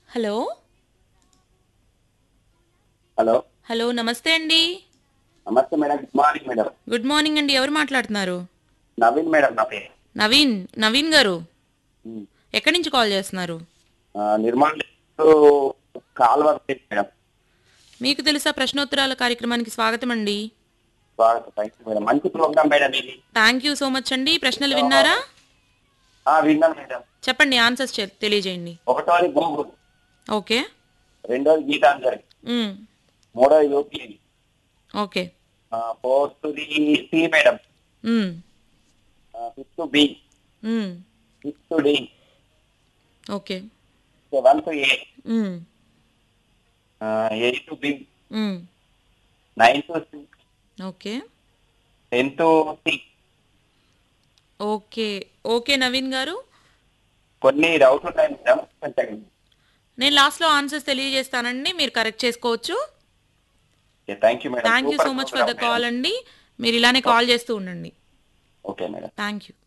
Hello hello hello నమస్తే అండి నమస్తే madam good morning madam good morning అండి ఎవరు మాట్లాడుతున్నారు నవీన్ మేడం నా పేరు నవీన్ నవీన్ గారు ఉమ్. ఎక్కడి నుంచి కాల్ చేస్తున్నారు ఆ, నిర్మల్ కాల్వర్ మేడం మీకు తెలుసా ప్రశ్నోత్తరాల కార్యక్రమానికి స్వాగతం అండి స్వాగతం థ్యాంక్ యూ మేడం మంచి ప్రోగ్రామ్ మేడం ఇది థ్యాంక్ యూ సో మచ్ అండి ప్రశ్నలు విన్నారా ఆ, విన్నాను మేడం చెప్పండి ఆన్సర్స్ చె- తెలియజేయండి ఒకటోది గూగుల్ ఓకే రెండోది గీతాంజలి మ్, మూడోది యూపీఐ ఓకే ఫోర్త్ది C madam hmm, fifth B hmm, sixth D okay seventh A hmm, eighth B hmm, ninth C okay tenth C okay okay Naveen garu కొన్ని డౌట్లు ఉన్నాయి మేడం కొంచెం నేను లాస్ట్లో ఆన్సర్స్ తెలియజేస్తానండి మీరు కరెక్ట్ చేసుకోవచ్చు thank you madam thank you so much for the call అండి మీరు ఇలానే కాల్ చేస్తూ ఉండండి ఓకే మేడం థ్యాంక్ యూ